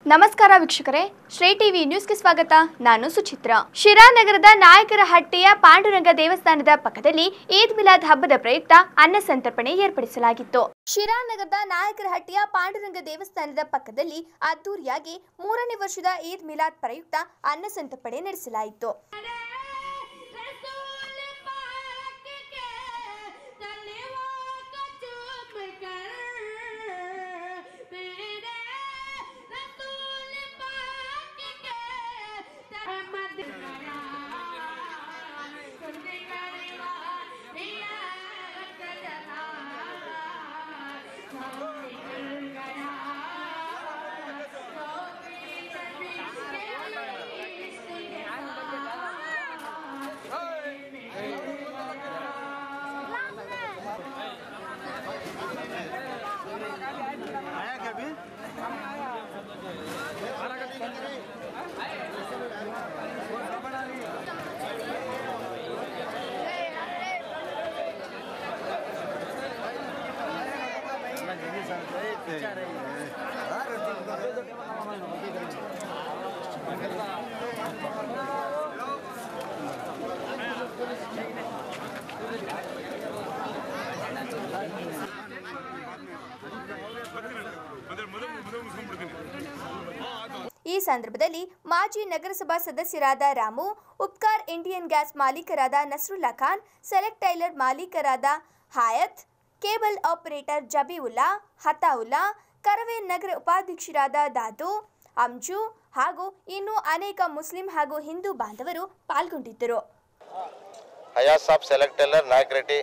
ನಮಸ್ಕಾರ ವೀಕ್ಷಕರೇ ಶ್ರೀ ಟಿವಿ ನ್ಯೂಸ್ಗೆ ಸ್ವಾಗತ ನಾನು ಸುಚಿತ್ರ ಶಿರಾ ನಗರದ ನಾಯಕರ ಹಟ್ಟಿಯ ಪಾಂಡುರಂಗ ದೇವಸ್ಥಾನದ ಪಕ್ಕದಲ್ಲಿ ಈದ್ ಮಿಲಾದ್ ಹಬ್ಬದ ಪ್ರಯುಕ್ತ ಅನ್ನ ಸಂತರ್ಪಣೆ ಏರ್ಪಡಿಸಲಾಗಿತ್ತು ಶಿರಾ ನಗರದ ನಾಯಕರ ಹಟ್ಟಿಯ ಪಾಂಡುರಂಗ ದೇವಸ್ಥಾನದ ಪಕ್ಕದಲ್ಲಿ ಅದ್ದೂರಿಯಾಗಿ ಮೂರನೇ ವರ್ಷದ ಈದ್ ಮಿಲಾದ್ ಪ್ರಯುಕ್ತ ಅನ್ನ ಸಂತರ್ಪಣೆ ನಡೆಸಲಾಯಿತು रसूल पाक के तलवा को चूम कर मेरे रसूल पाक के रहमत गया सुनने करवा दिया सजना निकल गया तो भी नबी के ಈ ಸಂದರ್ಭದಲ್ಲಿ ಮಾಜಿ ನಗರಸಭಾ ಸದಸ್ಯರಾದ ರಾಮು ಉಪ್ಕಾರ್ ಇಂಡಿಯನ್ ಗ್ಯಾಸ್ ಮಾಲೀಕರಾದ ನಸ್ರುಲ್ಲಾ ಖಾನ್ ಸೆಲೆಕ್ಟ್ ಟೈಲರ್ ಮಾಲೀಕರಾದ ಹಾಯತ್ ಕೇಬಲ್ ಆಪರೇಟರ್ ಜಬೀವುಲ್ಲಾ ಹತಾವುಲ್ಲಾ ಕರವೇ ನಗರ ಉಪಾಧ್ಯಕ್ಷರಾದ ದಾದು ಅಂಜು ಹಾಗೂ ಇನ್ನೂ ಅನೇಕ ಮುಸ್ಲಿಂ ಹಾಗೂ ಹಿಂದೂ ಬಾಂಧವರು ಪಾಲ್ಗೊಂಡಿದ್ದರು ಹಯಾಸ್ ಸಾಬ್ ಸೆಲೆಕ್ಟ್ ಟೆಲ್ಲರ್ ನಾಯಕ್ ರೆಡ್ಡಿ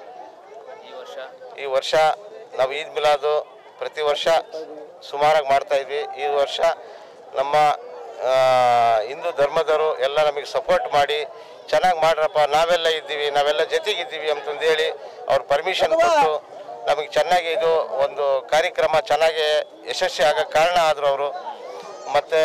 ಈ ವರ್ಷ ಈ ವರ್ಷ ನಾವು ಈದ್ ಮಿಲಾದು ಪ್ರತಿ ವರ್ಷ ಸುಮಾರಾಗಿ ಮಾಡ್ತಾ ಇದ್ವಿ ಈ ವರ್ಷ ನಮ್ಮ ಆ, ಹಿಂದೂ ಧರ್ಮದವರು ಎಲ್ಲ ನಮಗೆ ಸಪೋರ್ಟ್ ಮಾಡಿ ಚೆನ್ನಾಗಿ ಮಾಡ್ರಪ್ಪ ನಾವೆಲ್ಲ ಇದ್ದೀವಿ ನಾವೆಲ್ಲ ಜೊತೆಗಿದ್ದೀವಿ ಅಂತಂದು ಹೇಳಿ ಅವ್ರು ಪರ್ಮಿಷನ್ ಕೊಟ್ಟು ನಮಗೆ ಚೆನ್ನಾಗಿ ಇದು ಒಂದು ಕಾರ್ಯಕ್ರಮ ಚೆನ್ನಾಗಿ ಯಶಸ್ವಿ ಆಗಕ್ಕೆ ಕಾರಣ ಆದರು ಅವರು ಮತ್ತು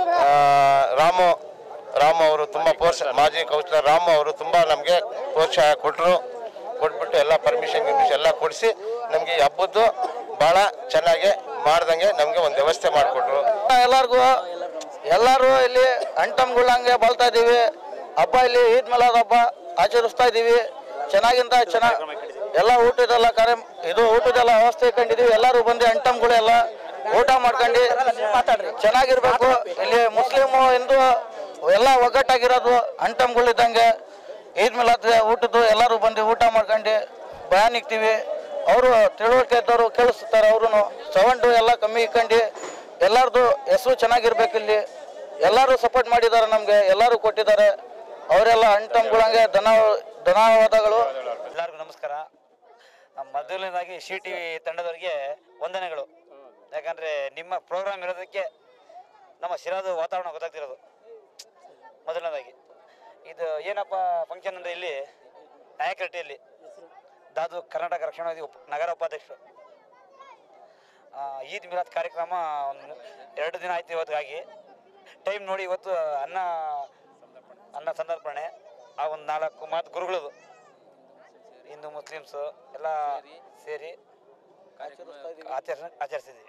ರಾಮು ರಾಮು ಅವರು ತುಂಬ ಪ್ರೋತ್ಸಾಹ ಮಾಜಿ ಕೌನ್ಸಿಲರ್ ರಾಮು ಅವರು ತುಂಬ ನಮಗೆ ಪ್ರೋತ್ಸಾಹ ಕೊಟ್ಟರು ಕೊಟ್ಬಿಟ್ಟು ಎಲ್ಲ ಪರ್ಮಿಷನ್ ಗಿರ್ಮಿಷನ್ ಎಲ್ಲ ಕೊಡಿಸಿ ನಮಗೆ ಈ ಹಬ್ಬದ್ದು ಭಾಳ ಚೆನ್ನಾಗಿ ಮಾಡ್ದಂಗೆ ನಮಗೆ ಒಂದು ವ್ಯವಸ್ಥೆ ಮಾಡಿಕೊಟ್ರು ಎಲ್ಲರಿಗೂ ಎಲ್ಲರೂ ಇಲ್ಲಿ ಅಂಟಮ್ಗಳಂಗೆ ಬಲ್ತಾ ಇದ್ದೀವಿ ಹಬ್ಬ ಇಲ್ಲಿ ಈದ್ ಮಿಲಾದ್ ಹಬ್ಬ ಆಚರಿಸ್ತಾ ಇದ್ದೀವಿ ಚೆನ್ನಾಗಿಂತ ಚೆನ್ನಾಗಿ ಎಲ್ಲ ಊಟದೆಲ್ಲ ಕಾರ್ಯ ಇದು ಊಟದೆಲ್ಲ ವ್ಯವಸ್ಥೆ ಇಟ್ಕೊಂಡಿದೀವಿ ಎಲ್ಲರೂ ಬಂದು ಅಂಟಮ್ಗಳೆಲ್ಲ ಊಟ ಮಾಡ್ಕೊಂಡು ಚೆನ್ನಾಗಿರ್ಬೇಕು ಇಲ್ಲಿ ಮುಸ್ಲಿಮು ಹಿಂದೂ ಎಲ್ಲ ಒಗ್ಗಟ್ಟಾಗಿರೋದು ಅಂಟಮ್ಗಳಿದ್ದಂಗೆ ಈದ್ ಮಿಲಾದ್ ಊಟದ್ದು ಎಲ್ಲರೂ ಬಂದು ಊಟ ಮಾಡ್ಕೊಂಡು ಬಯಾನ್ ಇಕ್ತೀವಿ ಅವರು ತಿಳುವಳಿಕೆ ಇದ್ದವರು ಕೇಳಿಸ್ತಾರೆ ಅವರು ಸೌಂಡು ಎಲ್ಲ ಕಮ್ಮಿ ಇಕ್ಕೊಂಡು ಎಲ್ಲರದು ಹೆಸರು ಚೆನ್ನಾಗಿರ್ಬೇಕು ಇಲ್ಲಿ ಎಲ್ಲರೂ ಸಪೋರ್ಟ್ ಮಾಡಿದ್ದಾರೆ ನಮಗೆ ಎಲ್ಲರೂ ಕೊಟ್ಟಿದ್ದಾರೆ ಅವರೆಲ್ಲ ಅಂಟಮ್ಗಳಂಗೆ ಧನ ಧನ್ಯವಾದಗಳು ಎಲ್ಲರಿಗೂ ನಮಸ್ಕಾರ ನಮ್ಮ ಮೊದಲನೇದಾಗಿ ಸಿ ಟಿ ವಿ ತಂಡದವರಿಗೆ ವಂದನೆಗಳು ಯಾಕಂದರೆ ನಿಮ್ಮ ಪ್ರೋಗ್ರಾಮ್ ಇರೋದಕ್ಕೆ ನಮ್ಮ ಶಿರಾದ ವಾತಾವರಣ ಗೊತ್ತಾಗ್ತಿರೋದು ಮೊದಲನೇದಾಗಿ ಇದು ಏನಪ್ಪ ಫಂಕ್ಷನ್ ಅಂದರೆ ಇಲ್ಲಿ ನಾಯಕರಟ್ಟಿಯಲ್ಲಿ ದಾದು ಕರ್ನಾಟಕ ರಕ್ಷಣಾ ವೇದಿ ಉಪ ನಗರ ಉಪಾಧ್ಯಕ್ಷರು ಆ, ಈದ್ ಮಿಲಾದ್ ಕಾರ್ಯಕ್ರಮ ಒಂದು ಎರಡು ದಿನ ಆಯ್ತು ಇವತ್ತಿಗಾಗಿ ಟೈಮ್ ನೋಡಿ ಇವತ್ತು ಅನ್ನ ಅನ್ನ ಸಂದರ್ಪಣೆ ಆ ಒಂದು ನಾಲ್ಕು ಮಾತು ಗುರುಗಳದು ಹಿಂದೂ ಮುಸ್ಲಿಮ್ಸು ಎಲ್ಲ ಸೇರಿ ಆಚರಿಸ ಆಚರಿಸಿದ್ವಿ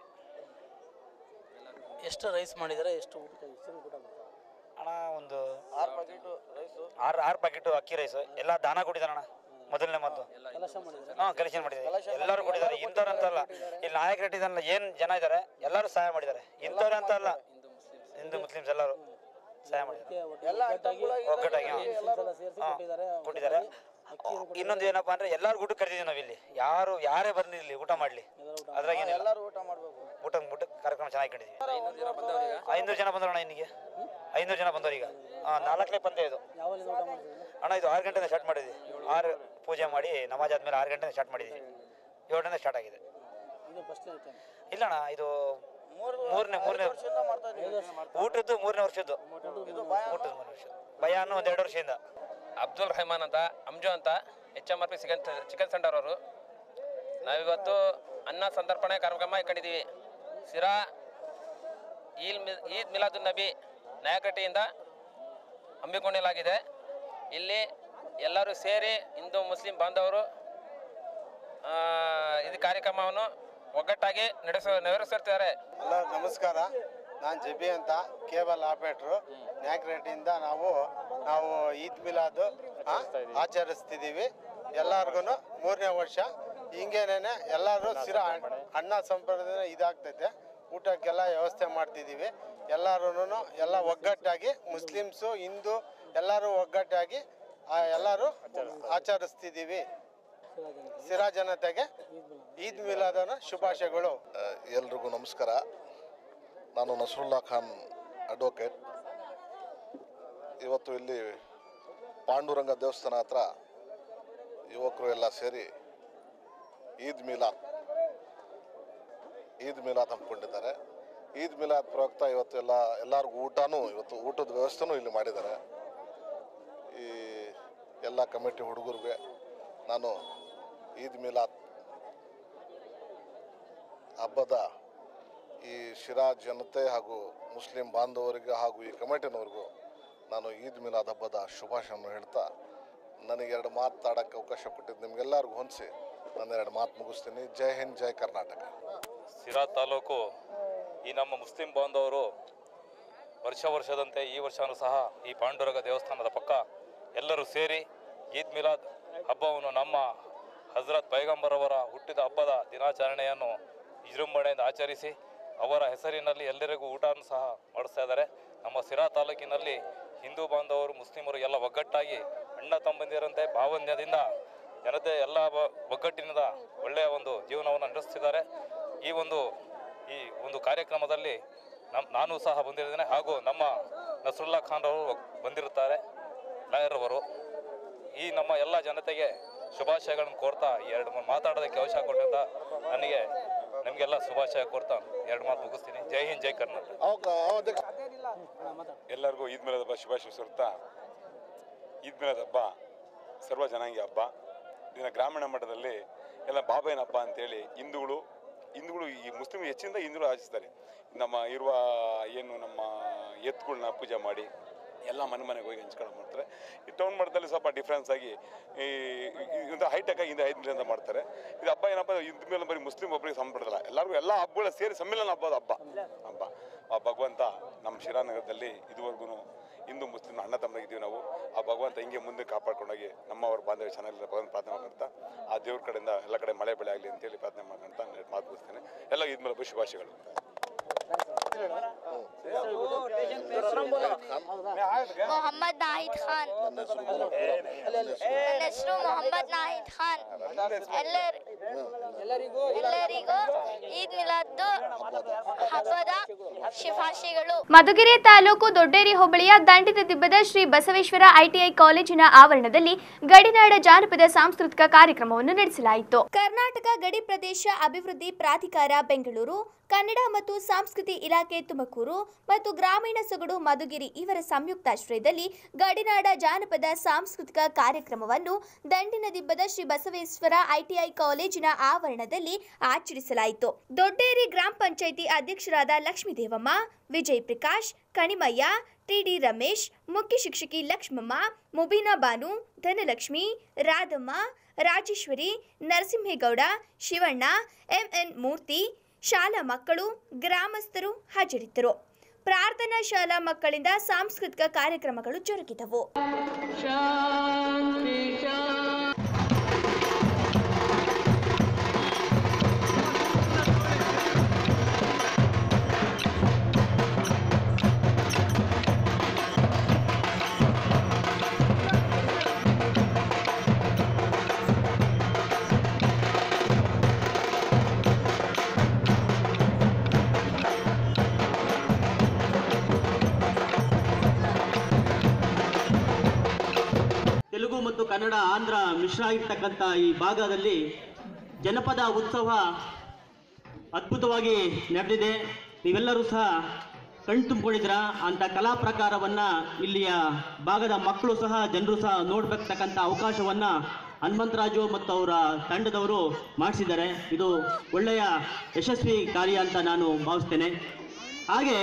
ಎಷ್ಟು ರೈಸ್ ಮಾಡಿದ್ದಾರೆ ಎಷ್ಟು ಊಟ ಎಷ್ಟು ಊಟ ಹಣ ಒಂದು ಆರು ಪ್ಯಾಕೆಟು ರೈಸು ಆರು ಆರು ಪ್ಯಾಕೆಟು ಅಕ್ಕಿ ರೈಸು ಎಲ್ಲ ದಾನ ಕೊಟ್ಟಿದ್ದಾರೆ ಅಣ್ಣ ಮೊದಲನೇ ಮದ್ದು ಕಲಶ ಮಾಡಿದ್ದಾರೆ ಹಾಂ ಕಲೆಕ್ಷನ್ ಮಾಡಿದ್ದಾರೆ ಎಲ್ಲರೂ ಕೊಟ್ಟಿದ್ದಾರೆ ಇಂಥವ್ರು ಅಂತ ಅಲ್ಲ ಇಲ್ಲಿ ನಾಯಕ ರೆಡ್ಡಿದಲ್ಲ ಏನು ಜನ ಇದ್ದಾರೆ ಎಲ್ಲರೂ ಸಹಾಯ ಮಾಡಿದ್ದಾರೆ ಇಂಥವ್ರು ಅಂತ ಅಲ್ಲ ಹಿಂದೂ ಮುಸ್ಲಿಮ್ಸ್ ಎಲ್ಲರೂ ಸಹಾಯ ಮಾಡಿದ್ದಾರೆ ಎಲ್ಲ ಒಗ್ಗಟ್ಟಾಗಿ ಹಾಂ. ಸೇರಿಸಿ ಹಾಂ, ಕೊಟ್ಟಿದ್ದಾರೆ ಇನ್ನೊಂದು ಏನಪ್ಪಾ ಅಂದ್ರೆ ಎಲ್ಲಾರು ಊಟ ಕರೆದಿದ್ದೀವಿ ನಾವಿಲ್ಲಿ ಯಾರು ಯಾರೇ ಬಂದಿರಲಿ ಊಟ ಮಾಡ್ಲಿ ಅದ್ರಾಗ ಏನಿಲ್ಲ ಎಲ್ಲರೂ ಊಟ ಮಾಡಬೇಕು ಊಟ ಊಟ ಕಾರ್ಯಕ್ರಮ ಚೆನ್ನಾಗಿ ಕಂಡಿದ್ದೀವಿ ಐನೂರು ಜನ ಬಂದವಣ್ಣ ಇನ್ನಿಗೆ ಐನೂರು ಜನ ಬಂದವ್ರು ಈಗ ಹಾಂ ನಾಲ್ಕನೇ ಪಂದ್ಯ ಇದು ಯಾವಲ್ಲಿಂದ ಊಟ ಮಾಡ್ತಿದ್ದೀವಿ ಅಣ್ಣ ಇದು ಆರು ಗಂಟೆಯಿಂದ ಸ್ಟಾರ್ಟ್ ಮಾಡಿದ್ವಿ ಆರು ಪೂಜೆ ಮಾಡಿ ನಮಾಜ್ ಆದ್ಮೇಲೆ ಆರು ಗಂಟೆಯಿಂದ ಸ್ಟಾರ್ಟ್ ಮಾಡಿದ್ವಿ ಏಳು ಗಂಟೆ ಸ್ಟಾರ್ಟ್ ಆಗಿದೆ ಇದು ಫಸ್ಟ್ ಐಟಮ್ ಇಲ್ಲ ಅಣ್ಣ ಇದು ಮೂರನೇ ಮೂರನೇ ಊಟದ್ದು ಮೂರನೇ ವರ್ಷದ್ದು ಊಟದ ಮೂರನೇ ವರ್ಷ ಭಯಾನು ಒಂದು ಎರಡು ವರ್ಷದಿಂದ ಅಬ್ದುಲ್ ರೆಹಮಾನ್ ಅಂತ ಅಂಜು ಅಂತ H M R P chicken chicken centre ಅವರು ನಾವಿವತ್ತು ಅನ್ನ ಸಂತರ್ಪಣೆ ಕಾರ್ಯಕ್ರಮ ಇಟ್ಕೊಂಡಿದ್ದೀವಿ ಸಿರಾ ಈದ್ ಮಿಲ್ ಈದ್ ಮಿಲಾದುನ್ ನಬಿ ನಾಯಕಟ್ಟಿಯಿಂದ ಹಮ್ಮಿಕೊಳ್ಳಲಾಗಿದೆ ಇಲ್ಲಿ ಎಲ್ಲರೂ ಸೇರಿ ಹಿಂದೂ ಮುಸ್ಲಿಂ ಬಾಂಧವರು ಆ, ಇದು ಕಾರ್ಯಕ್ರಮವನ್ನು ಒಗ್ಗಟ್ಟಾಗಿ ನಡೆಸ ನೆರವೇರಿಸುತ್ತಿದ್ದಾರೆ ಎಲ್ಲ ನಮಸ್ಕಾರ ನಾನು ಜಬಿ ಅಂತ ಕೇಬಲ್ ಆಪರೇಟ್ರು ನ್ಯಾಕ್ರೇಟಿಂದ ನಾವು ನಾವು ಈದ್ ಮಿಲಾದು ಆ, ಆಚರಿಸ್ತಿದ್ದೀವಿ ಎಲ್ಲರಿಗೂ ಮೂರನೇ ವರ್ಷ ಹಿಂಗೇನೆ ಎಲ್ಲರೂ ಸಿರ ಅನ್ನ ಸಂಪ್ರದಾಯ ಇದಾಗ್ತೈತೆ ಊಟಕ್ಕೆಲ್ಲ ವ್ಯವಸ್ಥೆ ಮಾಡ್ತಿದ್ದೀವಿ ಎಲ್ಲರೂ ಎಲ್ಲ ಒಗ್ಗಟ್ಟಾಗಿ ಮುಸ್ಲಿಮ್ಸು ಹಿಂದೂ ಎಲ್ಲರೂ ಒಗ್ಗಟ್ಟಾಗಿ ಆ, ಎಲ್ಲರೂ ಆಚರಿಸ್ತಿದ್ದೀವಿ ಸಿರಾ ಜನತೆಗೆ ಈದ್ ಮಿಲಾದನ ಶುಭಾಶಯಗಳು ಎಲ್ರಿಗೂ ನಮಸ್ಕಾರ ನಾನು ನಸರುಲ್ಲಾ ಖಾನ್ ಅಡ್ವೊಕೇಟ್ ಇವತ್ತು ಇಲ್ಲಿ ಪಾಂಡುರಂಗ ದೇವಸ್ಥಾನ ಹತ್ರ ಯುವಕರು ಎಲ್ಲ ಸೇರಿ ಈದ್ ಮಿಲಾದ್ ಈದ್ ಮಿಲಾದ್ ಹಮ್ಮಿಕೊಂಡಿದ್ದಾರೆ ಈದ್ ಮಿಲಾದ್ ಪ್ರಯುಕ್ತ ಇವತ್ತು ಎಲ್ಲ ಎಲ್ಲರಿಗೂ ಊಟನೂ ಇವತ್ತು ಊಟದ ವ್ಯವಸ್ಥೆನೂ ಇಲ್ಲಿ ಮಾಡಿದ್ದಾರೆ ಈ ಎಲ್ಲ ಕಮಿಟಿ ಹುಡುಗರಿಗೆ ನಾನು ಈದ್ ಮಿಲಾದ್ ಹಬ್ಬದ ಈ ಶಿರಾ ಜನತೆ ಹಾಗೂ ಮುಸ್ಲಿಂ ಬಾಂಧವರಿಗೆ ಹಾಗೂ ಈ ಕಮಿಟಿನವ್ರಿಗೂ ನಾನು ಈದ್ ಮಿಲಾದ್ ಹಬ್ಬದ ಶುಭಾಶಯವನ್ನು ಹೇಳ್ತಾ ನನಗೆ ಎರಡು ಮಾತಾಡೋಕ್ಕೆ ಅವಕಾಶ ಕೊಟ್ಟಿದ್ದು ನಿಮಗೆಲ್ಲರಿಗೂ ಹೊಂದಿಸಿ ನಾನು ಎರಡು ಮಾತು ಮುಗಿಸ್ತೀನಿ ಜೈ ಹಿಂದ್ ಜೈ ಕರ್ನಾಟಕ ಸಿರಾ ತಾಲೂಕು ಈ ನಮ್ಮ ಮುಸ್ಲಿಂ ಬಾಂಧವರು ವರ್ಷ ವರ್ಷದಂತೆ ಈ ವರ್ಷವೂ ಸಹ ಈ ಪಾಂಡುರಂಗ ದೇವಸ್ಥಾನದ ಪಕ್ಕ ಎಲ್ಲರೂ ಸೇರಿ ಈದ್ ಮಿಲಾದ್ ಹಬ್ಬವನ್ನು ನಮ್ಮ ಹಜರತ್ ಪೈಗಂಬರ್ ಅವರ ಹುಟ್ಟಿದ ಹಬ್ಬದ ದಿನಾಚರಣೆಯನ್ನು ವಿಜೃಂಭಣೆಯಿಂದ ಆಚರಿಸಿ ಅವರ ಹೆಸರಿನಲ್ಲಿ ಎಲ್ಲರಿಗೂ ಊಟವನ್ನು ಸಹ ಮಾಡಿಸ್ತಾ ಇದ್ದಾರೆ ನಮ್ಮ ಸಿರಾ ತಾಲೂಕಿನಲ್ಲಿ ಹಿಂದೂ ಬಾಂಧವರು ಮುಸ್ಲಿಮರು ಎಲ್ಲ ಒಗ್ಗಟ್ಟಾಗಿ ಅಣ್ಣ ತಮ್ಮಂದಿರಂತೆ ಭಾವನ್ಯದಿಂದ ಜನತೆ ಎಲ್ಲ ಬ- ಒಗ್ಗಟ್ಟಿನಿಂದ ಒಳ್ಳೆಯ ಒಂದು ಜೀವನವನ್ನು ನಡೆಸ್ತಿದ್ದಾರೆ ಈ ಒಂದು ಈ ಒಂದು ಕಾರ್ಯಕ್ರಮದಲ್ಲಿ ನಮ್ ನಾನು ಸಹ ಬಂದಿದ್ದೇನೆ ಹಾಗೂ ನಮ್ಮ ನಸರುಲ್ಲಾ ಖಾನ್ ಅವರು ಬಂದಿರುತ್ತಾರೆ ಲಾಯರ್ ಅವರು ಈ ನಮ್ಮ ಎಲ್ಲ ಜನತೆಗೆ ಶುಭಾಶಯಗಳನ್ನು ಕೋರ್ತಾ ಈ ಎರಡು ಮಾತು ಮಾತಾಡೋದಕ್ಕೆ ಅವಕಾಶ ಕೊಟ್ಟಂತ ನನಗೆ ನಿಮಗೆಲ್ಲ ಶುಭಾಶಯ ಕೋರ್ತಾ ಎರಡು ಮಾತು ಮುಗಿಸ್ತೀನಿ ಜೈ ಹಿಂದ್ ಜೈ ಕರ್ನಾಟಕ ಎಲ್ಲರಿಗೂ ಈದ್ ಮಿಲಾದ್ ಹಬ್ಬ ಶುಭಾಶಯ ಸುರ್ತಾ ಈದ್ ಮಿಲಾದ್ ಹಬ್ಬ ಸರ್ವ ಜನಾಂಗಿ ಹಬ್ಬ ಇದನ್ನ ಗ್ರಾಮೀಣ ಮಟ್ಟದಲ್ಲಿ ಎಲ್ಲ ಬಾಬಾಯನ ಹಬ್ಬ ಅಂತೇಳಿ ಹಿಂದೂಗಳು ಹಿಂದೂಗಳು ಈ ಮುಸ್ಲಿಂ ಹೆಚ್ಚಿಂದ ಹಿಂದೂಗಳು ಆಚರಿಸ್ತಾರೆ ನಮ್ಮ ಇರುವ ಏನು ನಮ್ಮ ಎತ್ತುಗಳನ್ನ ಪೂಜೆ ಮಾಡಿ ಎಲ್ಲ ಮನೆ ಮನೆಗೆ ಹೋಗಿ ಹಂಚ್ಕೊಂಡು ಮಾಡ್ತಾರೆ ಈ ಟೌನ್ ಮಟ್ಟದಲ್ಲಿ ಸ್ವಲ್ಪ ಡಿಫ್ರೆನ್ಸ್ ಆಗಿ ಈ ಈ- ಒಂದು ಹೈಟೆಕ್ ಆಗಿ ಇಂದ ಐದು ಮಿಲಿಯನ್ ಮಾಡ್ತಾರೆ ಇದು ಹಬ್ಬ ಏನಪ್ಪ ಇದ್ ಮೇಲೆ ಬರೀ ಮುಸ್ಲಿಂ ಒಬ್ಬರಿಗೆ ಸಂಬಂಧಪಡಲ್ಲ ಎಲ್ಲರಿಗೂ ಎಲ್ಲ ಹಬ್ಬಗಳ ಸೇರಿ ಸಮ್ಮಿಲನ ಹಬ್ಬದ ಹಬ್ಬ ಹಬ್ಬ ಆ ಭಗವಂತ ನಮ್ಮ ಶಿರಾನಗರದಲ್ಲಿ ಇದುವರೆಗೂ ಹಿಂದೂ ಮುಸ್ಲಿಂ ಅಣ್ಣ ತಮ್ಮಗಿದ್ದೀವಿ ನಾವು ಆ ಭಗವಂತ ಹಿಂಗೆ ಮುಂದೆ ಕಾಪಾಡ್ಕೊಂಡೋಗಿ ನಮ್ಮವ್ರ ಬಾಂಧವ್ಯ ಚೆನ್ನಾಗಿಲ್ಲ ಭಗವಂತ ಪ್ರಾರ್ಥನೆ ಮಾಡ್ತಾ ಆ ದೇವ್ರ ಕಡೆಯಿಂದ ಎಲ್ಲ ಕಡೆ ಮಳೆ ಬೆಳೆ ಆಗಲಿ ಅಂತೇಳಿ ಪ್ರಾರ್ಥನೆ ಮಾಡ್ಕೊಂತ ನಾನು ಮಾತು ಮುಗಿಸ್ತೇನೆ ಎಲ್ಲ ಇದ್ ಮೇಲೆ ಶುಭಾಶಯಗಳು ಮೊಹಮ್ಮದ್ ನಾಹಿದ್ ಖಾನ್ ನನ್ನ ಹೆಸರು ಮೊಹಮ್ಮದ್ ನಾಹಿದ್ ಖಾನ್ ಎಲ್ಲರ ಎಲ್ಲರಿಗೂ ಈದ್ ಮಿಲಾದ್ದು ಹಬ್ಬದ ಶುಭಾಶಯಗಳು ಮಧುಗಿರಿ ತಾಲೂಕು ದೊಡ್ಡೇರಿ ಹೋಬಳಿಯ ದಂಡಿದ ದಿಬ್ಬದ ಶ್ರೀ ಬಸವೇಶ್ವರ ಐಟಿಐ ಕಾಲೇಜಿನ ಆವರಣದಲ್ಲಿ ಗಡಿನಾಡ ಜಾನಪದ ಸಾಂಸ್ಕೃತಿಕ ಕಾರ್ಯಕ್ರಮವನ್ನು ನಡೆಸಲಾಯಿತು ಕರ್ನಾಟಕ ಗಡಿ ಪ್ರದೇಶ ಅಭಿವೃದ್ಧಿ ಪ್ರಾಧಿಕಾರ ಬೆಂಗಳೂರು ಕನ್ನಡ ಮತ್ತು ಸಂಸ್ಕೃತಿ ಇಲಾಖೆ ತುಮಕೂರು ಮತ್ತು ಗ್ರಾಮೀಣ ಸೊಗಡು ಮಧುಗಿರಿ ಇವರ ಸಂಯುಕ್ತಾಶ್ರಯದಲ್ಲಿ ಗಡಿನಾಡ ಜಾನಪದ ಸಾಂಸ್ಕೃತಿಕ ಕಾರ್ಯಕ್ರಮವನ್ನು ದಂಡಿನ ದಿಬ್ಬದ ಶ್ರೀ ಬಸವೇಶ್ವರ ಐಟಿಐ ಕಾಲೇಜಿನ ಆವರಣದಲ್ಲಿ ಆಚರಿಸಲಾಯಿತು ದೊಡ್ಡೇರಿ ಗ್ರಾಮ ಪಂಚಾಯಿತಿ ಅಧ್ಯಕ್ಷರಾದ ಲಕ್ಷ್ಮೀದೇವಮ್ಮ ವಿಜಯ್ ಪ್ರಕಾಶ್ ಕಣಿಮಯ್ಯ ಟಿಡಿ ರಮೇಶ್ ಮುಖ್ಯ ಶಿಕ್ಷಕಿ ಲಕ್ಷ್ಮಮ್ಮ ಮುಬೀನಾ ಬಾನು ಧನಲಕ್ಷ್ಮಿ ರಾಧಮ್ಮ ರಾಜೇಶ್ವರಿ ನರಸಿಂಹೇಗೌಡ ಶಿವಣ್ಣ ಎಂಎನ್ ಮೂರ್ತಿ ಶಾಲಾ ಮಕ್ಕಳು ಗ್ರಾಮಸ್ಥರು ಹಾಜರಿದ್ದರು ಪ್ರಾರ್ಥನಾ ಶಾಲಾ ಮಕ್ಕಳಿಂದ ಸಾಂಸ್ಕೃತಿಕ ಕಾರ್ಯಕ್ರಮಗಳು ಜರುಗಿದವು ತೆಲುಗು ಮತ್ತು ಕನ್ನಡ ಆಂಧ್ರ ಮಿಶ್ರ ಆಗಿರ್ತಕ್ಕಂಥ ಈ ಭಾಗದಲ್ಲಿ ಜನಪದ ಉತ್ಸವ ಅದ್ಭುತವಾಗಿ ನಡೆದಿದೆ ನೀವೆಲ್ಲರೂ ಸಹ ಕಣ್ ತುಂಬಿಕೊಂಡಿದ್ರ ಅಂತ ಕಲಾ ಪ್ರಕಾರವನ್ನ ಇಲ್ಲಿಯ ಭಾಗದ ಮಕ್ಕಳು ಸಹ ಜನರು ಸಹ ನೋಡ್ಬೇಕತಕ್ಕಂಥ ಅವಕಾಶವನ್ನ ಹನುಮಂತರಾಜು ಮತ್ತು ಅವರ ತಂಡದವರು ಮಾಡಿಸಿದ್ದಾರೆ ಇದು ಒಳ್ಳೆಯ ಯಶಸ್ವಿ ಕಾರ್ಯ ಅಂತ ನಾನು ಭಾವಿಸ್ತೇನೆ ಹಾಗೆ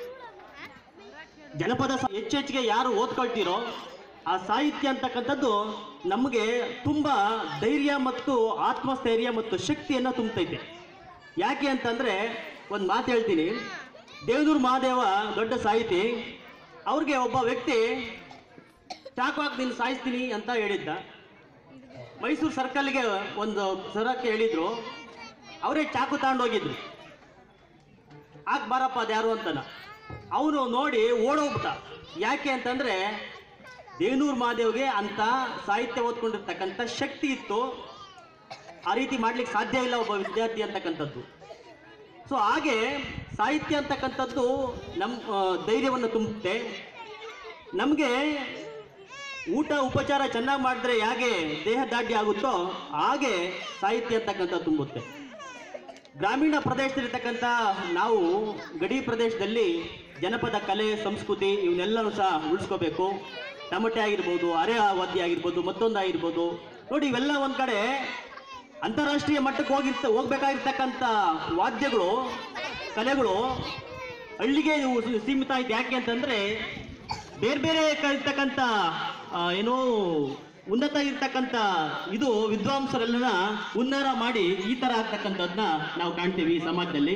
ಜನಪದ ಸಾ- ಹೆಚ್ಚೆಚ್ಚಿಗೆ ಯಾರು ಓದ್ಕೊಳ್ತೀರೋ ಆ ಸಾಹಿತ್ಯ ಅಂತಕ್ಕಂಥದ್ದು ನಮಗೆ ತುಂಬ ಧೈರ್ಯ ಮತ್ತು ಆತ್ಮಸ್ಥೈರ್ಯ ಮತ್ತು ಶಕ್ತಿಯನ್ನು ತುಂಬತೈತೆ ಯಾಕೆ ಅಂತಂದರೆ ಒಂದು ಮಾತು ಹೇಳ್ತೀನಿ ದೇವನೂರು ಮಹಾದೇವ ದೊಡ್ಡ ಸಾಹಿತಿ ಅವ್ರಿಗೆ ಒಬ್ಬ ವ್ಯಕ್ತಿ ಚಾಕು ಹಾಕಿ ನೀನು ಸಾಯಿಸ್ತೀನಿ ಅಂತ ಹೇಳಿದ್ದ ಮೈಸೂರು ಸರ್ಕಲ್ಗೆ ಒಂದು ಸರಕ್ಕೆ ಹೇಳಿದ್ರು ಅವರೇ ಚಾಕು ತಗೊಂಡೋಗಿದ್ರು ಹಾಕ್ ಬಾರಪ್ಪ ಅದು ಯಾರು ಅಂತನ ಅವನು ನೋಡಿ ಓಡೋಗ್ಬಿಟ್ಟ ಯಾಕೆ ಅಂತಂದ್ರೆ ದೇವನೂರು ಮಹಾದೇವ್ಗೆ ಅಂತ ಸಾಹಿತ್ಯ ಓದ್ಕೊಂಡಿರ್ತಕ್ಕಂಥ ಶಕ್ತಿ ಇತ್ತು ಆ ರೀತಿ ಮಾಡ್ಲಿಕ್ಕೆ ಸಾಧ್ಯ ಇಲ್ಲ ಒಬ್ಬ ವಿದ್ಯಾರ್ಥಿ ಅಂತಕ್ಕಂಥದ್ದು ಸೊ ಹಾಗೆ ಸಾಹಿತ್ಯ ಅಂತಕ್ಕಂಥದ್ದು ನಮ್ಮ ಆ, ಧೈರ್ಯವನ್ನು ತುಂಬುತ್ತೆ ನಮಗೆ ಊಟ ಉಪಚಾರ ಚೆನ್ನಾಗಿ ಮಾಡಿದ್ರೆ ಹೇಗೆ ದೇಹ ದಾಢ್ಯ ಆಗುತ್ತೋ ಹಾಗೆ ಸಾಹಿತ್ಯ ಅಂತಕ್ಕಂಥದ್ದು ತುಂಬುತ್ತೆ ಗ್ರಾಮೀಣ ಪ್ರದೇಶದಲ್ಲಿರ್ತಕ್ಕಂಥ ನಾವು ಗಡಿ ಪ್ರದೇಶದಲ್ಲಿ ಜನಪದ ಕಲೆ ಸಂಸ್ಕೃತಿ ಇವನ್ನೆಲ್ಲನೂ ಸಹ ಉಳಿಸ್ಕೋಬೇಕು ಟಮಟೆ ಆಗಿರ್ಬೋದು ಅರೆ ವಾದ್ಯ ಆಗಿರ್ಬೋದು ಮತ್ತೊಂದು ಆಗಿರ್ಬೋದು ನೋಡಿ ಇವೆಲ್ಲ ಒಂದು ಕಡೆ ಅಂತಾರಾಷ್ಟ್ರೀಯ ಮಟ್ಟಕ್ಕೆ ಹೋಗಿರ್ತ ಹೋಗ್ಬೇಕಾಗಿರ್ತಕ್ಕಂಥ ವಾದ್ಯಗಳು ಕಲೆಗಳು ಹಳ್ಳಿಗೆ ಇವು ಸಿ- ಸೀಮಿತ ಆಯ್ತು ಯಾಕೆ ಅಂತಂದ್ರೆ ಬೇರೆ ಬೇರೆ ಕ- ಇರ್ತಕ್ಕಂಥ ಆ, ಏನೋ ಉನ್ನತ ಇರ್ತಕ್ಕಂಥ ಇದು ವಿದ್ವಾಂಸರೆಲ್ಲನ ಉನ್ನಾರ ಮಾಡಿ ಈ ತರ ಆಗ್ತಕ್ಕಂಥದ್ದನ್ನ ನಾವು ಕಾಣ್ತೀವಿ ಈ ಸಮಾಜದಲ್ಲಿ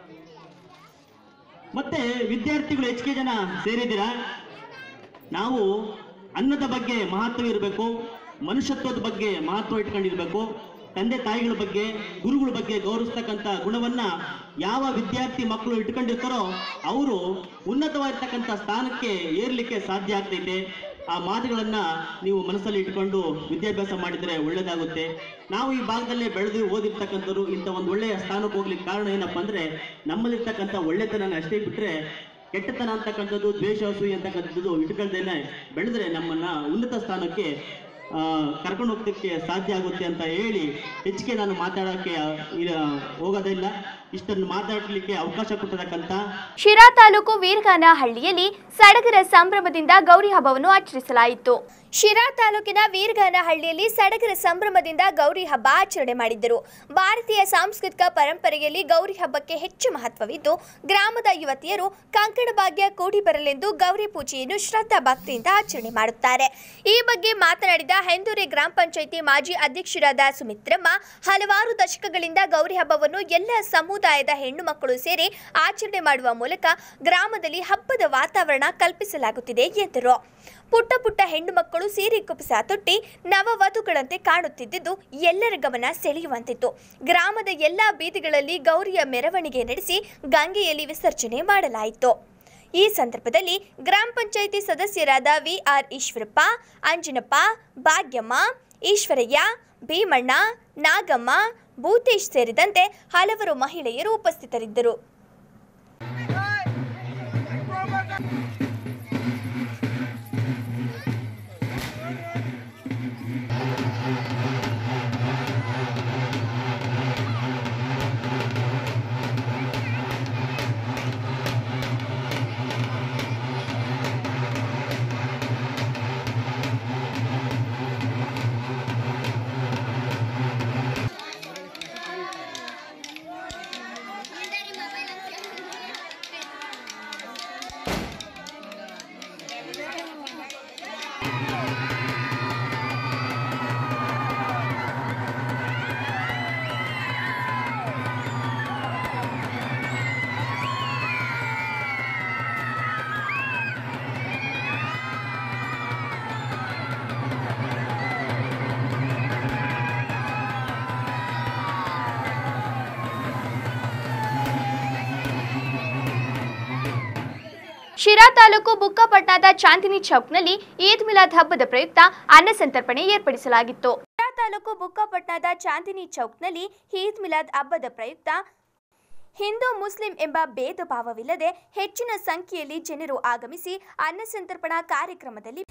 ಮತ್ತೆ ವಿದ್ಯಾರ್ಥಿಗಳು ಹೆಚ್ಚಿಗೆ ಜನ ಸೇರಿದ್ದೀರಾ ನಾವು ಅನ್ನದ ಬಗ್ಗೆ ಮಹತ್ವ ಇರಬೇಕು ಮನುಷ್ಯತ್ವದ ಬಗ್ಗೆ ಮಹತ್ವ ಇಟ್ಕೊಂಡಿರ್ಬೇಕು ತಂದೆ ತಾಯಿಗಳ ಬಗ್ಗೆ ಗುರುಗಳ ಬಗ್ಗೆ ಗೌರವಿಸ್ತಕ್ಕಂಥ ಗುಣವನ್ನ ಯಾವ ವಿದ್ಯಾರ್ಥಿ ಮಕ್ಕಳು ಇಟ್ಕೊಂಡಿರ್ತಾರೋ ಅವರು ಉನ್ನತವಾಗಿರ್ತಕ್ಕಂಥ ಸ್ಥಾನಕ್ಕೆ ಏರ್ಲಿಕ್ಕೆ ಸಾಧ್ಯ ಆಗ್ತೈತೆ ಆ ಮಾತುಗಳನ್ನ ನೀವು ಮನಸ್ಸಲ್ಲಿ ಇಟ್ಕೊಂಡು ವಿದ್ಯಾಭ್ಯಾಸ ಮಾಡಿದ್ರೆ ಒಳ್ಳೇದಾಗುತ್ತೆ ನಾವು ಈ ಭಾಗದಲ್ಲೇ ಬೆಳೆದು ಓದಿರ್ತಕ್ಕಂಥವ್ರು ಇಂಥ ಒಂದು ಒಳ್ಳೆಯ ಸ್ಥಾನಕ್ಕೆ ಹೋಗ್ಲಿಕ್ಕೆ ಕಾರಣ ಏನಪ್ಪಾ ಅಂದ್ರೆ ನಮ್ಮಲ್ಲಿರ್ತಕ್ಕಂಥ ಒಳ್ಳೆತನ ಅಷ್ಟೇ ಬಿಟ್ರೆ ಕೆಟ್ಟತನ ಅಂತಕ್ಕಂಥದ್ದು ದ್ವೇಷ ಅಸೂಯೆ ಅಂತಕ್ಕಂಥದ್ದು ಇಟ್ಕೊಳ್ದೇನೆ ಬೆಳೆದ್ರೆ ನಮ್ಮನ್ನ ಉನ್ನತ ಸ್ಥಾನಕ್ಕೆ ಆ, ಕರ್ಕೊಂಡು ಹೋಗ್ಲಿಕ್ಕೆ ಸಾಧ್ಯ ಆಗುತ್ತೆ ಅಂತ ಹೇಳಿ ಹೆಚ್ಚಿಗೆ ನಾನು ಮಾತಾಡೋಕ್ಕೆ ಆ, ಇಲ್ಲ ಹೋಗೋದಿಲ್ಲ ಇಷ್ಟನ್ನು ಮಾತಾಡಲಿಕ್ಕೆ ಅವಕಾಶ ಕೊಟ್ಟಿರತಕ್ಕಂಥ ಶಿರಾ ತಾಲೂಕು ವೀರಗಾನಹಳ್ಳಿಯಲ್ಲಿ ಸಡಗರ ಸಂಭ್ರಮದಿಂದ ಗೌರಿ ಹಬ್ಬವನ್ನು ಆಚರಿಸಲಾಯಿತು ಶಿರಾ ತಾಲೂಕಿನ ವೀರಗಾನಹಳ್ಳಿಯಲ್ಲಿ ಸಡಗರ ಸಂಭ್ರಮದಿಂದ ಗೌರಿ ಹಬ್ಬ ಆಚರಣೆ ಮಾಡಿದ್ದರು ಭಾರತೀಯ ಸಾಂಸ್ಕೃತಿಕ ಪರಂಪರೆಯಲ್ಲಿ ಗೌರಿ ಹಬ್ಬಕ್ಕೆ ಹೆಚ್ಚು ಮಹತ್ವವಿದ್ದು ಗ್ರಾಮದ ಯುವತಿಯರು ಕಂಕಣ ಭಾಗ್ಯ ಕೂಡಿ ಬರಲೆಂದು ಗೌರಿ ಪೂಜೆಯನ್ನು ಶ್ರದ್ಧಾ ಭಕ್ತಿಯಿಂದ ಆಚರಣೆ ಮಾಡುತ್ತಾರೆ ಈ ಬಗ್ಗೆ ಮಾತನಾಡಿದ ಹೆಂದೂರಿ ಗ್ರಾಮ ಪಂಚಾಯಿತಿ ಮಾಜಿ ಅಧ್ಯಕ್ಷರಾದ ಸುಮಿತ್ರಮ್ಮ ಹಲವಾರು ದಶಕಗಳಿಂದ ಗೌರಿ ಹಬ್ಬವನ್ನು ಎಲ್ಲ ಸಮುದಾಯದ ಹೆಣ್ಣು ಮಕ್ಕಳು ಸೇರಿ ಆಚರಣೆ ಮಾಡುವ ಮೂಲಕ ಗ್ರಾಮದಲ್ಲಿ ಹಬ್ಬದ ವಾತಾವರಣ ಕಲ್ಪಿಸಲಾಗುತ್ತಿದೆ ಎಂದರು ಪುಟ್ಟ ಪುಟ್ಟ ಹೆಣ್ಣು ಮಕ್ಕಳು ಸೀರೆ ಕುಪಿಸ ತೊಟ್ಟಿ ನವವಧುಗಳಂತೆ ಕಾಣುತ್ತಿದ್ದುದು ಎಲ್ಲರ ಗಮನ ಸೆಳೆಯುವಂತಿತ್ತು ಗ್ರಾಮದ ಎಲ್ಲಾ ಬೀದಿಗಳಲ್ಲಿ ಗೌರಿಯ ಮೆರವಣಿಗೆ ನಡೆಸಿ ಗಂಗೆಯಲ್ಲಿ ವಿಸರ್ಜನೆ ಮಾಡಲಾಯಿತು ಈ ಸಂದರ್ಭದಲ್ಲಿ ಗ್ರಾಮ ಪಂಚಾಯಿತಿ ಸದಸ್ಯರಾದ ವಿಆರ್ ಈಶ್ವರಪ್ಪ ಅಂಜನಪ್ಪ ಭಾಗ್ಯಮ್ಮ ಈಶ್ವರಯ್ಯ ಭೀಮಣ್ಣ ನಾಗಮ್ಮ ಭೂತೇಶ್ ಸೇರಿದಂತೆ ಹಲವರು ಮಹಿಳೆಯರು ಉಪಸ್ಥಿತರಿದ್ದರು ಶಿರಾ ತಾಲೂಕು ಬುಕ್ಕಪಟ್ಟಣದ ಚಾಂದಿನಿ ಚೌಕ್ನಲ್ಲಿ ಈದ್ ಮಿಲಾದ್ ಹಬ್ಬದ ಪ್ರಯುಕ್ತ ಅನ್ನ ಸಂತರ್ಪಣೆ ಏರ್ಪಡಿಸಲಾಗಿತ್ತು ಶಿರಾ ತಾಲೂಕು ಬುಕ್ಕಪಟ್ಟಣದ ಚಾಂದಿನಿ ಚೌಕ್ನಲ್ಲಿ ಈದ್ ಮಿಲಾದ್ ಹಬ್ಬದ ಪ್ರಯುಕ್ತ ಹಿಂದೂ ಮುಸ್ಲಿಂ ಎಂಬ ಭೇದ ಭಾವವಿಲ್ಲದೆ ಹೆಚ್ಚಿನ ಸಂಖ್ಯೆಯಲ್ಲಿ ಜನರು ಆಗಮಿಸಿ ಅನ್ನ ಸಂತರ್ಪಣಾ ಕಾರ್ಯಕ್ರಮದಲ್ಲಿ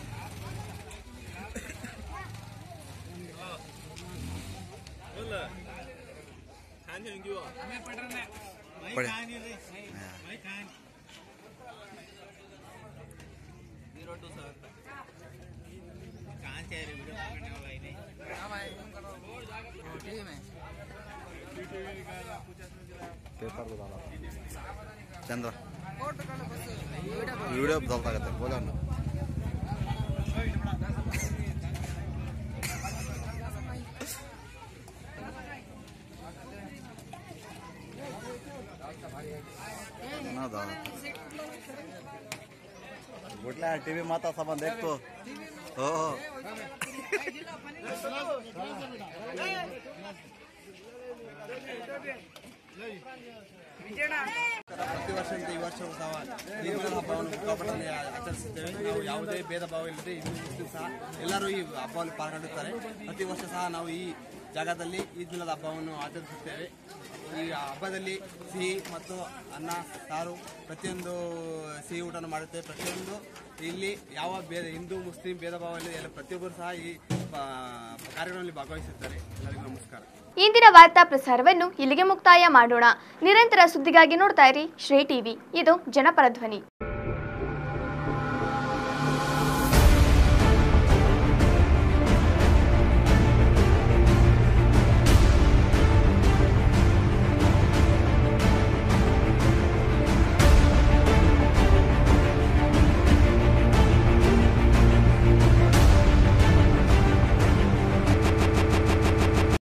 पेपर बताना चंद्र वीडियो बताता बोला ना ना था गुटला टीवी माता सामान देख तो हो हो ಪ್ರತಿ ವರ್ಷದಂತೆ ಈ ವರ್ಷವೂ ಸಹ ದೀಪಾವಳಿ ಹಬ್ಬವನ್ನು ಸಿಕ್ಕಾಪಟ್ಟೆ ಆಚರಿಸುತ್ತೇವೆ ನಾವು ಯಾವುದೇ ಭೇದ ಭಾವ ಇಲ್ಲದೆ ಹಿಂದೂ ಮುಸ್ಲಿಂ ಸಹ ಎಲ್ಲರೂ ಈ ಹಬ್ಬವನ್ನು ಪಾಲ್ಗೊಂಡಿರ್ತಾರೆ ಪ್ರತಿ ವರ್ಷ ಸಹ ನಾವು ಈ ಜಾಗದಲ್ಲಿ ಈದ್ ಮಿಲಾದ್ ಹಬ್ಬವನ್ನು ಆಚರಿಸುತ್ತೇವೆ ಈ ಹಬ್ಬದಲ್ಲಿ ಸಿಹಿ ಮತ್ತು ಅನ್ನ ಸಾರು ಪ್ರತಿಯೊಂದು ಸಿಹಿ ಊಟವನ್ನು ಮಾಡುತ್ತೇವೆ ಪ್ರತಿಯೊಂದು ಇಲ್ಲಿ ಯಾವ ಭೇದ ಹಿಂದೂ ಮುಸ್ಲಿಂ ಭೇದ ಭಾವ ಇಲ್ಲದೆ ಎಲ್ಲ ಪ್ರತಿಯೊಬ್ಬರು ಸಹ ಈ ಆ, ಕಾರ್ಯಕ್ರಮದಲ್ಲಿ ಭಾಗವಹಿಸುತ್ತಾರೆ ಎಲ್ಲರಿಗೂ ನಮಸ್ಕಾರ ಇಂದಿನ ವಾರ್ತಾ ಪ್ರಸಾರವನ್ನು ಇಲ್ಲಿಗೆ ಮುಕ್ತಾಯ ಮಾಡೋಣ ನಿರಂತರ ಸುದ್ದಿಗಾಗಿ ನೋಡ್ತಾ ಇರಿ ಶ್ರೀ ಟಿವಿ ಇದು ಜನಪರ ಧ್ವನಿ